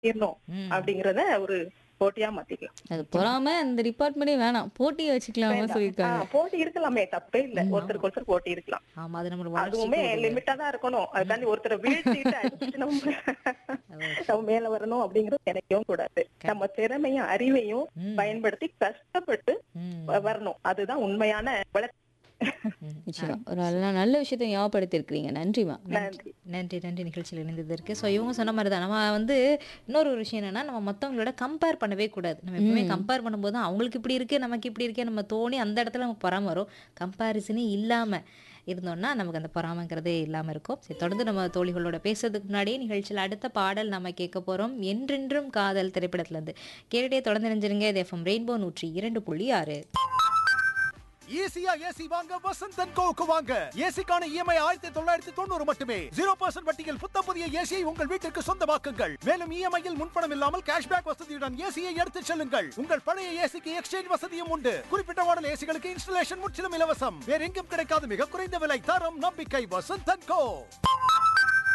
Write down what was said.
தீரணும் ம். அப்படிங்கறத ஒரு போட்டியா மாத்திக்கலாம் அது பொறாம இந்த டிபார்ட்மெண்டே வேணாம் போட்டியை வச்சுக்கலாமா வேண்டாம். சொல்லியிருக்காங்க ஆ, போட்டி இருக்கலாமே தப்பே இல்ல ஒருத்தருக்கு ஒருத்தர் போட்டி இருக்கலாம் ஆமா அது நம்மளோட அதுவுமே வளர்ச்சிக்கு லிமிட்டா தான் இருக்கணும் அதுக்காண்டி ஒருத்தரை வீழ்த்திட்டு அடிச்சுட்டு நம்ம நம்ம மேல வரணும் அப்படிங்கறது நினைக்கவும் கூடாது நம்ம திறமையும் அறிவையும் ம். பயன்படுத்தி கஷ்டப்பட்டு ம். வ- வரணும் அதுதான் உண்மையான வளர்ச்சி ம். நிச்சயமா ஒரு நல்ல நல்ல விஷயத்தை ஞாபகப்படுத்தி இருக்கிறீங்க நன்றிமா நன்றி நன்றி நன்றி நிகழ்ச்சியில் இணைந்ததற்கு ஸோ இவங்க சொன்ன மாதிரி தான் நம்ம வந்து இன்னொரு ஒரு விஷயம் என்னன்னா நம்ம மற்றவங்களோட கம்பேர் பண்ணவே கூடாது நம்ம எப்பவுமே கம்பேர் பண்ணும்போது தான் அவங்களுக்கு இப்படி இருக்கு நமக்கு இப்படி இருக்கே நம்ம தோணி அந்த இடத்துல நமக்கு பொறாம வரும் கம்பேரிசனே இல்லாம இருந்தோம்னா நமக்கு அந்த பொறாமைங்கிறதே இல்லாம இருக்கும் சரி தொடர்ந்து நம்ம தோழிகளோட பேசுறதுக்கு முன்னாடியே நிகழ்ச்சியில் அடுத்த பாடல் நம்ம கேட்க போறோம் என்றென்றும் காதல் திரைப்படத்துல இருந்து கேரடியே தொடர்ந்து நினைஞ்சிருங்க இது எஃப்எம் ரெயின்போ நூற்றி இரண்டு புள்ளி ஆறு ஈஸியா ஏசி வாங்க வசந்த் அண்ட் கோவுக்கு வாங்க ஏசிக்கான இஎம்ஐ ஆயிரத்தி தொள்ளாயிரத்தி தொண்ணூறு மட்டுமே ஜீரோ பர்சன்ட் வட்டியில் புத்த புதிய ஏசியை உங்கள் வீட்டிற்கு சொந்தமாக்குங்கள் மேலும் இஎம்ஐயில் முன்பணம் இல்லாமல் கேஷ்பேக் வசதியுடன் ஏசியை எடுத்துச் செல்லுங்கள் உங்கள் பழைய ஏசிக்கு எக்ஸ்சேஞ்ச் வசதியும் உண்டு குறிப்பிட்ட மாடல் ஏசிகளுக்கு இன்ஸ்டலேஷன் முற்றிலும் இலவசம் வேற எங்கும் கிடைக்காத மிக குறைந்த விலை தரம் நம்பிக்கை வசந்த் அண்ட் கோ